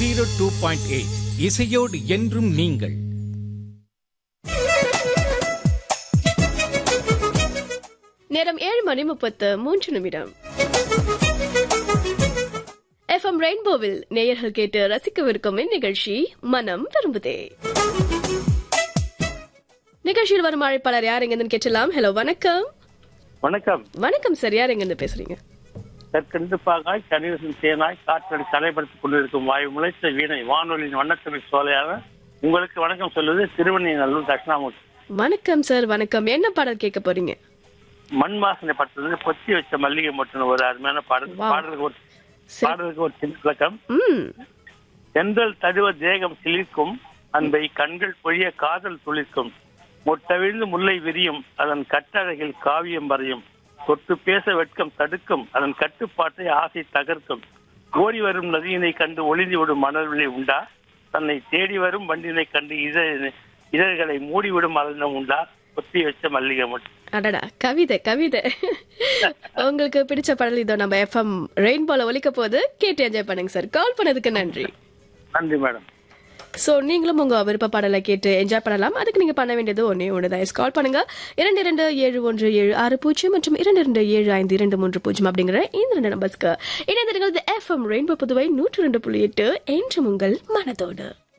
Zero two point eight இசையோடு என்றும் நீங்கள் நேரம் ஏழு மணி முப்பத்து மூன்று நிமிடம் எஃப்எம் ரெயின்போவில் நேயர்கள் கேட்டு ரசிக்கவிருக்கும் இந்நிகழ்ச்சி மனம் விரும்புதே நிகழ்ச்சியில் வரும் அழைப்பாளர் யார் எங்கன்னு கேட்டலாம் ஹலோ வணக்கம் வணக்கம் வணக்கம் சார் யார் எங்கிருந்து பேசுறீங்க கற்கண்டு பாகாய் கணிதத்தின் தேனாய் காற்றடி தலைப்படுத்திக் கொண்டிருக்கும் வாயு முளைத்த வீணை வானொலியின் வண்ணத்தமிழ் சோலையாக உங்களுக்கு வணக்கம் சொல்வது திருவண்ணைநல்லூர் தட்சிணாமூர்த்தி வணக்கம் சார் வணக்கம் என்ன பாடல் கேட்க போறீங்க மண் வாசனை பட்டது பொத்தி வச்ச மல்லிகை மட்டும் ஒரு அருமையான பாடல் Wow. பாடலுக்கு ஒரு சரி. பாடலுக்கு ஒரு சின்ன விளக்கம் ம் தென்றல் தடுவ தேகம் சிலிர்க்கும் அன்பை கண்கள் பொழிய காதல் துளிர்க்கும் மொட்டவிழ்ந்து முல்லை விரியும் அதன் கட்டழகில் காவியம் வரையும் தொட்டு பேச வெட்கம் தடுக்கும் அதன் கட்டுப்பாட்டை ஆசை தகர்க்கும் ஓடி வரும் நதியினை கண்டு ஒளிந்து விடும் மணல்விழி உண்டா தன்னை தேடி வரும் வண்டினை கண்டு இதழ் இதழ்களை மூடிவிடும் மலர்ந்தம் உண்டா பொத்தி வச்ச மல்லிகை மட்டும் அடடா கவிதை கவிதை உங்களுக்கு பிடிச்ச பாடல் இதோ நம்ம எஃப்எம் ரெயின்போல ஒலிக்க போது கேட்டு என்ஜாய் பண்ணுங்க சார் கால் பண்ணதுக்கு நன்றி நன்றி மேடம் சோ நீங்களும் உங்க விருப்ப பாடலை கேட்டு என்ஜாய் பண்ணலாம் அதுக்கு நீங்க பண்ண வேண்டியது ஒன்னே ஒண்ணுதான் கால் பண்ணுங்க இரண்டு இரண்டு ஏழு ஒன்று ஏழு ஆறு பூஜ்ஜியம் மற்றும் இரண்டு இரண்டு ஏழு ஐந்து இரண்டு மூன்று பூஜ்ஜியம் அப்படிங்கிற இந்த ரெண்டு நம்பர்ஸ்க்கு இணைந்திருக்கிறது எஃப்எம் ரெயின்போ புதுவை நூற்று ரெண்டு புள்ளி எட்டு என்றும் உங்கள் மனதோடு